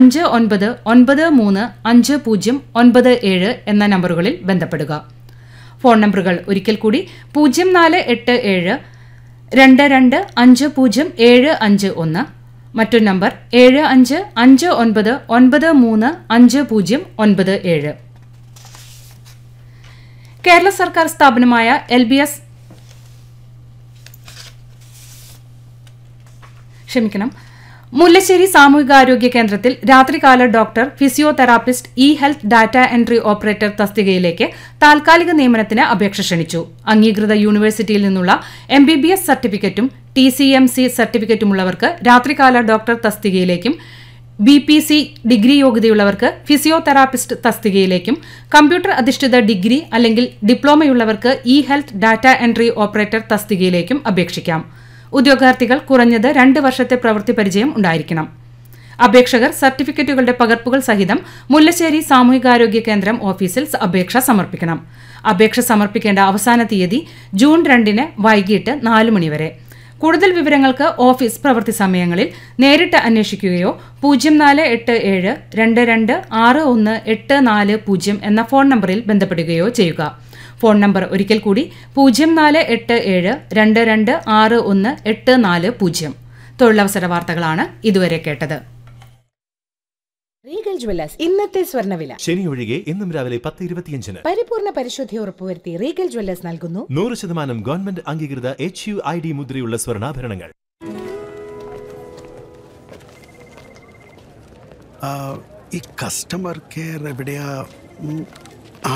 അഞ്ച് ഒൻപത് ഒൻപത് മൂന്ന് അഞ്ച് പൂജ്യം ഒൻപത് ഏഴ് എന്ന നമ്പറുകളിൽ ബന്ധപ്പെടുക ഫോൺ നമ്പറുകൾ ഒരിക്കൽ കൂടി പൂജ്യം നാല് എട്ട് ഏഴ് രണ്ട് രണ്ട് അഞ്ച് പൂജ്യം ഏഴ് അഞ്ച് ഒന്ന് മറ്റൊരു നമ്പർ ഏഴ് അഞ്ച് അഞ്ച് ഒൻപത് ഒൻപത് മൂന്ന് അഞ്ച് പൂജ്യം ഒൻപത് ഏഴ് കേരള സർക്കാർ സ്ഥാപനമായ എൽ ബി എസ് ക്ഷമിക്കണം മുല്ലശ്ശേരി സാമൂഹികാരോഗ്യ കേന്ദ്രത്തിൽ രാത്രികാല doctor physiotherapist E health data entry operator തസ്തികയിലേക്ക് താൽക്കാലിക നിയമനത്തിന് അപേക്ഷ ക്ഷണിച്ചു അംഗീകൃത യൂണിവേഴ്സിറ്റിയിൽ നിന്നുള്ള എം ബി ബി എസ് സർട്ടിഫിക്കറ്റും ടി സി എം സി സർട്ടിഫിക്കറ്റുമുള്ളവർക്ക് രാത്രികാല ഡോക്ടർ തസ്തികയിലേക്കും ബി പി സി ഡിഗ്രി യോഗ്യതയുള്ളവർക്ക് ഫിസിയോതെറാപ്പിസ്റ്റ് തസ്തികയിലേക്കും കമ്പ്യൂട്ടർ അധിഷ്ഠിത ഡിഗ്രി അല്ലെങ്കിൽ ഡിപ്ലോമയുള്ളവർക്ക് E health data entry operator തസ്തികയിലേക്കും അപേക്ഷിക്കാം ഉദ്യോഗാർത്ഥികൾ കുറഞ്ഞത് രണ്ട് വർഷത്തെ പ്രവൃത്തി പരിചയം ഉണ്ടായിരിക്കണം അപേക്ഷകർ സർട്ടിഫിക്കറ്റുകളുടെ പകർപ്പുകൾ സഹിതം മുല്ലശ്ശേരി സാമൂഹികാരോഗ്യ കേന്ദ്രം ഓഫീസിൽ സ- അപേക്ഷ സമർപ്പിക്കണം അപേക്ഷ സമർപ്പിക്കേണ്ട അവസാന തീയതി ജൂൺ രണ്ടിന് വൈകിട്ട് നാല് മണിവരെ കൂടുതൽ വിവരങ്ങൾക്ക് ഓഫീസ് പ്രവൃത്തി സമയങ്ങളിൽ നേരിട്ട് അന്വേഷിക്കുകയോ പൂജ്യം നാല് എട്ട് ഏഴ് രണ്ട് രണ്ട് ആറ് ഒന്ന് എട്ട് നാല് പൂജ്യം എന്ന ഫോൺ നമ്പറിൽ ബന്ധപ്പെടുകയോ ചെയ്യുക ഫോൺ നമ്പർ ഒരിക്കൽ കൂടി പൂജ്യം നാല് എട്ട് ഏഴ് രണ്ട് രണ്ട് ആറ് ഒന്ന് എട്ട് നാല് പൂജ്യം തൊഴിലവസര വാർത്തകളാണ് ഇതുവരെ കേട്ടത് റീഗൽ ജ്വല്ലേഴ്സ് ഇന്നത്തെ സ്വർണ്ണവില ശനി ഒഴികെ ഇന്നും രാവിലെ പത്ത് ഇരുപത്തിയഞ്ചിന് പരിപൂർണ പരിശുദ്ധി ഉറപ്പുവരുത്തി റീഗൽ ജ്വല്ലേഴ്സ് നൽകുന്നു നൂറ് ശതമാനം ഗവൺമെന്റ് അംഗീകൃത എച്ച് യു ഐ ഡി മുദ്രയുള്ള സ്വർണ്ണാഭരണങ്ങൾ ആ, ഈ കസ്റ്റമർ കെയർ എവിടെയാ ഉം, ആ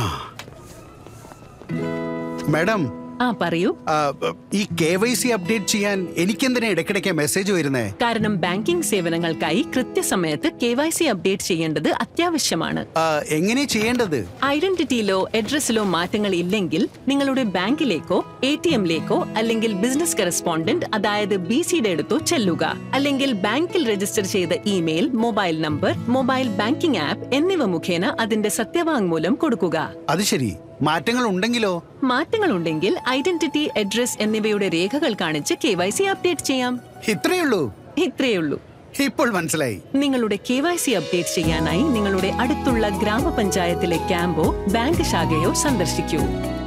മാഡം ആ പറയൂ ആ, ഈ കെ വൈ സി അപ്ഡേറ്റ് ചെയ്യാൻ എനിക്കെന്തിനാ ഇടയ്ക്കിടയ്ക്ക് മെസ്സേജ് വരുന്നേ കാരണം ബാങ്കിംഗ് സേവനങ്ങൾക്കായി കൃത്യസമയത്ത് കെ വൈ സി അപ്ഡേറ്റ് ചെയ്യേണ്ടത് അത്യാവശ്യമാണ് ആ, എങ്ങനെ ചെയ്യേണ്ടത് ഐഡന്റിറ്റിയിലോ അഡ്രസ്സിലോ മാറ്റങ്ങൾ ഇല്ലെങ്കിൽ നിങ്ങളുടെ ബാങ്കിലേക്കോ എ ടി എമ്മിലേക്കോ അല്ലെങ്കിൽ ബിസിനസ് കറസ്പോണ്ടന്റ് അതായത് ബി സിയുടെ അടുത്തോ ചെല്ലുക അല്ലെങ്കിൽ ബാങ്കിൽ രജിസ്റ്റർ ചെയ്ത email mobile number mobile banking app എന്നിവ മുഖേന അതിന്റെ സത്യവാങ്മൂലം കൊടുക്കുക അത് ശരി മാറ്റങ്ങൾ ഉണ്ടെങ്കിലോ മാറ്റങ്ങളുണ്ടെങ്കിൽ ഐഡന്റിറ്റി അഡ്രസ് എന്നിവയുടെ രേഖകൾ കാണിച്ച് കെ വൈ സി അപ്ഡേറ്റ് ചെയ്യാം ഇത്രയുള്ളൂ ഇത്രയുള്ളൂ ഇപ്പോൾ മനസ്സിലായി നിങ്ങളുടെ കെ വൈ സി അപ്ഡേറ്റ് ചെയ്യാനായി നിങ്ങളുടെ അടുത്തുള്ള ഗ്രാമപഞ്ചായത്തിലെ ക്യാമ്പോ ബാങ്ക് ശാഖയോ സന്ദർശിക്കൂ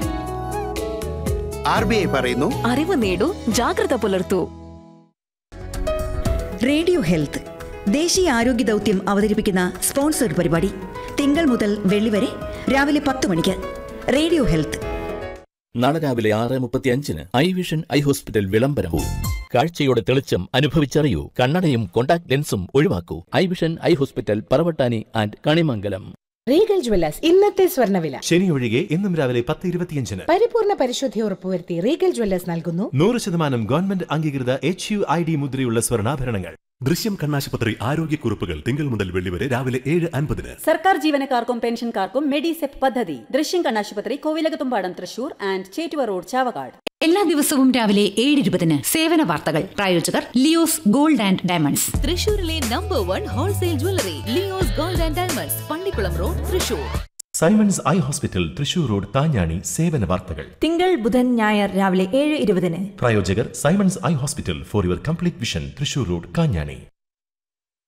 ആർ ബി ഐ പറയുന്നു അറിവ് നേടൂ ജാഗ്രത പുലർത്തൂ റേഡിയോ ഹെൽത്ത് ദേശീയ ആരോഗ്യ ദൗത്യം അവതരിപ്പിക്കുന്ന സ്പോൺസർഡ് പരിപാടി തിങ്കൾ മുതൽ വെള്ളി വരെ രാവിലെ പത്ത് മണിക്ക് റേഡിയോ ഹെൽത്ത് നാളെ രാവിലെ ആറ് മുപ്പത്തി അഞ്ചിന് ഐ വിഷൻ ഐ ഹോസ്പിറ്റൽ വിളംബരവും കാഴ്ചയുടെ തെളിച്ചം അനുഭവിച്ചറിയൂ കണ്ണടയും കോണ്ടാക്ട് ലെൻസും ഒഴിവാക്കൂ eye vision eye hospital Paravattani and Kanimangalam Regal Jewellers ഇന്നത്തെ സ്വർണ്ണവില ശനി ഒഴികെ ഇന്നും രാവിലെ പത്ത് ഇരുപത്തിയഞ്ചിന് പരിപൂർണ പരിശുദ്ധി ഉറപ്പുവരുത്തി റീഗൽ ജ്വല്ലേഴ്സ് നൽകുന്നു നൂറ് ശതമാനം ഗവൺമെന്റ് അംഗീകൃത എച്ച് യു ഐ ഡി മുദ്രയുള്ള സ്വർണ്ണാഭരണങ്ങൾ ദൃശ്യം കണ്ണാശുപത്രി ആരോഗ്യക്കുറിപ്പുകൾ തിങ്കൾ മുതൽ വെള്ളി വരെ രാവിലെ ഏഴ് അൻപതിന് സർക്കാർ ജീവനക്കാർക്കും പെൻഷൻകാർക്കും മെഡിസെപ് പദ്ധതി ദൃശ്യം കണ്ണാശുപത്രി കോവിലകത്തുംപാടം തൃശൂർ ആൻഡ് ചേറ്റുവ റോഡ് ചാവക്കാട് എല്ലാ ദിവസവും രാവിലെ ഏഴ് ഇരുപതിന് സേവന വാർത്തകൾ പ്രായോജകർ ലിയോസ് ഗോൾഡ് ആൻഡ് ഡയമണ്ട്സ് തൃശൂരിലെ number one wholesale jewellery Leos gold and diamonds Pallikulam road Thrissur Simon's eye hospital Thrissur road താഞ്ഞാണി സേവന വാർത്തകൾ തിങ്കൾ ബുധൻ ഞായർ രാവിലെ ഏഴ് ഇരുപതിന് പ്രായോജകർ Simon's eye hospital for your complete vision Thrissur road Kanjani